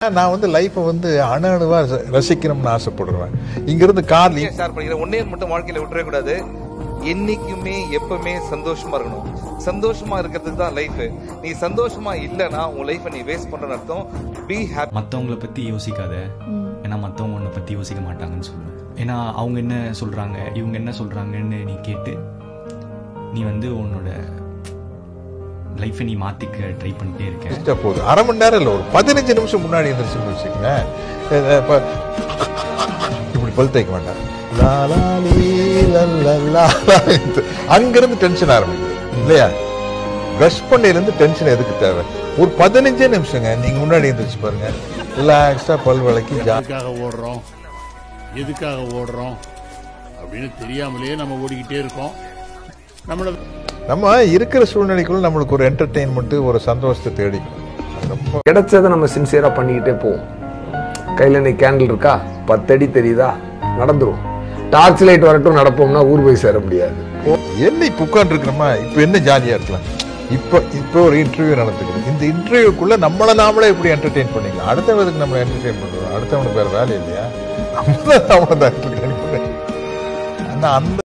நான் வந்து லைஃப்பை வந்து அணு அணுவா ரசி- ரசிக்கணும்னு ஆசைப்படுறேன் இங்கிருந்து கார் ஏன் ஷேர் பண்ணிக்கிறேன் ஒன்னே மட்டும் வாழ்க்கையில விட்டுறவே கூடாது என்னைக்குமே எப்பவுமே சந்தோஷமா இருக்கணும் சந்தோஷமா இருக்கிறதுக்கு தான் லைஃப் நீ சந்தோஷமா இல்லனா உன் லைஃபை நீ வேஸ்ட் பண்றன்னு அர்த்தம் பி ஹாப்பி மற்றவங்கள பற்றி யோசிக்காத ஏன்னா மற்றவங்க உன்னை பற்றி யோசிக்க மாட்டாங்கன்னு சொல்லுவேன் ஏன்னா அவங்க என்ன சொல்கிறாங்க இவங்க என்ன சொல்கிறாங்கன்னு நீ கேட்டு நீ வந்து உன்னோட லைஃப்பை நீ மாற்றிக்க ட்ரை பண்ணிட்டே இருக்க வச்சுட்டா போதும் அரை மணி நேரம் இல்லை ஒரு பதினஞ்சு நிமிஷம் முன்னாடி இருந்துச்சுன்னு வச்சுக்கோங்களேன் அஹ் அஹ் இப்ப இப்படி பல் தேய்க்க வேண்டாம் லா லா லீ லா லா லா லா இது. அங்கிருந்து டென்ஷன் ஆரம்பிக்குது இல்லையா ப்ரஷ் பண்ணையிலேருந்து டென்ஷன் எதுக்கு தேவை ஒரு பதினஞ்சே நிமிஷங்க நீங்க முன்னாடி இருந்துச்சு பாருங்க ரிலாக்ஸா பல் விளக்கி ஜா எதுக்காக ஓடுறோம் எதுக்காக ஓடுறோம் அப்படின்னு தெரியாமலேயே நம்ம ஓடிக்கிட்டே இருக்கோம் நம்மள நம்ம இருக்கிற சூழ்நிலைக்குள்ள நம்மளுக்கு ஒரு என்டர்டெயின்மெண்ட் ஒரு சந்தோஷத்தை தேடிக்கணும் அது ரொம்ப கிடைச்சதை நம்ம சின்சியரா பண்ணிக்கிட்டே போவோம் கையில நீ கேண்டில் இருக்கா பத்தடி தெரியுதா நடந்துரும் டார்ச் லைட் வரட்டும் நடப்போம்னா ஊர் போய் சேர முடியாது என்ன இப்ப உட்கார்ந்து இருக்கிறோமா இப்ப என்ன ஜாலியா இருக்கலாம் இப்ப இப்ப ஒரு இன்டர்வியூ நடந்துக்குது இந்த இன்டர்வியூக்குள்ள நம்மள நாமளே எப்படி என்டர்டெயின் பண்ணிக்கலாம் அடுத்தவனுக்கு நம்ம என்டர்டெயின் பண்றோம் அடுத்தவனுக்கு வேற வேலை இல்லையா நம்ம தான் அவனை தான் entertain பண்றோம். ஆனா அந்த